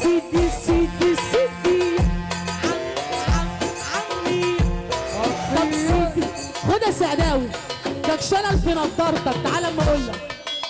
سيدي سيدي سيدي عم عم عمي طب سيدي خد يا سعداوي ده شلل في نضارتك تعالى اما اقول لك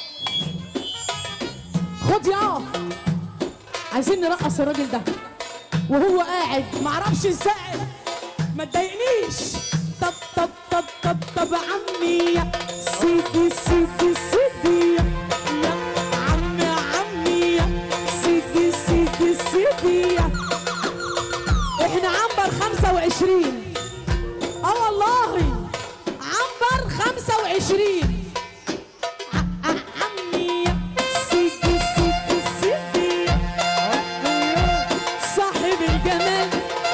خد يا عايزين نرقص الراجل ده وهو قاعد معرفش ازاي ما تضايقنيش طب طب طب طب طب عمي يا سيدي سيدي سيدي يا عمي عمي يا سيدي سيدي سيدي يا احنا عنبر 25 اه والله عنبر 25 ع- ع- عمي يا سيدي سيدي سيدي صاحب الجمال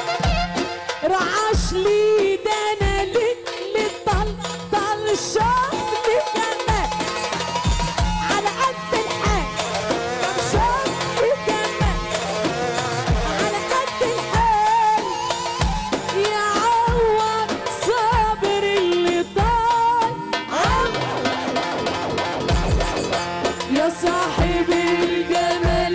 رعاش لي ده انا لك لطل طل شاف لي جمال على قد الحال طب شاف لي جمال على قد الحال يا عوض صابر اللي طال عم يا صاحب الجمال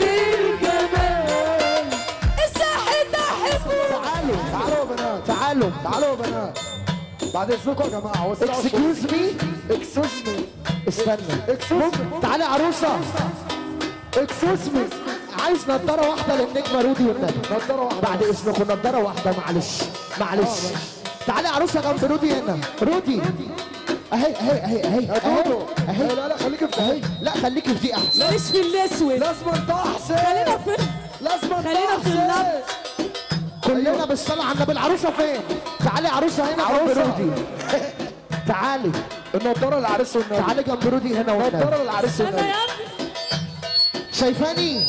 الجمال الساحل ده حبه تعالوا تعالوا يا بنات تعالوا تعالوا يا بنات بعد اذنكم يا جماعه وسعوا اكسكيوز مي اكسوز مي استنى اكسوز مي تعالى يا عروسه اكسوز مي عايز نضاره واحده للنجمه رودي والنبي نضاره واحده بعد اذنكم نضاره واحده معلش معلش تعالى يا عروسه جنب رودي هنا رودي اهي اهي اهي اهي يا اهي دودو اهي لا لا خليك في اهي لا خليكي في دي احسن ماليش في الاسود لازم تحسن خلينا في لازم خلينا في تحسن. اللب. كلنا بالصلاه على النبي العروسه فين تعالي يا عروسه هنا جنب عروسة. رودي تعالي النضاره للعريس والنبي تعالي جنب رودي هنا والنبي النضاره للعريس انا والنبي يا ابني شايفاني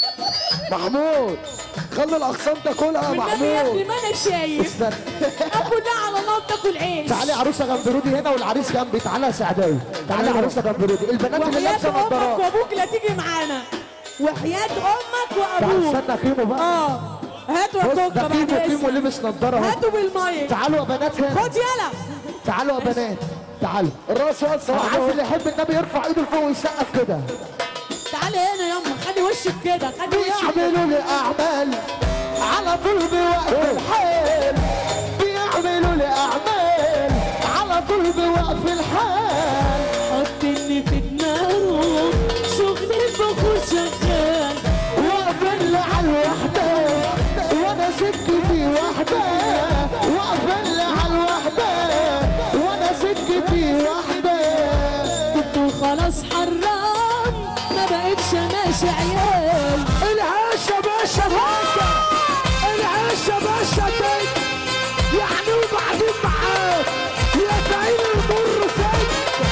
محمود خلي الاغصان تاكلها يا والنبي يا ابني محمود ما انا شايف استنى كلها على الله بتاكل عيش تعالي يا عروسه جنب رودي هنا والعريس جنبي تعالى يا سعداوي تعالي يا عروسه جنب رودي البنات اللي وحياة لابسه امك نضارات وابوك لا تيجي معانا وحياة امك تعالى وابوك استنى كيمو بقى اه هاتوا يا بص توكا ده بعد كيمو كيمو اذنك لبس نضاره اهو هاتوا بالمايك تعالوا يا بنات هنا خد يلا تعالوا يا بنات تعالوا الراس واد انا صباح عايز اللي يحب النبي يرفع ايده لفوق ويسقف كده تعالي هنا يما خلي وشك كده خلي وشك بيعملوا لي اعمال على طول بوقف الحال بيعملوا لي اعمال على طول بوقف الحال حطني في دماغه شغل البخور شغال واقف اللي على الوحدة وانا سكتي وحدة واقف اللي على الوحدة وانا سكتي وحدة كنت خلاص حرام ما بقتش ماشي عيال العيشة باشا باشا العيشة باشا تك يعني وبعدين معاك يا سعيد المر سك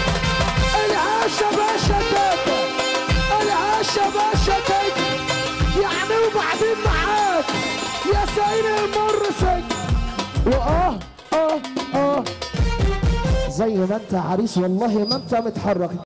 العيشة باشا تك العيشة باشا تك يعني وبعدين معاك يا سعيد المر سك واه اه اه زي ما انت عريس والله ما انت متحرك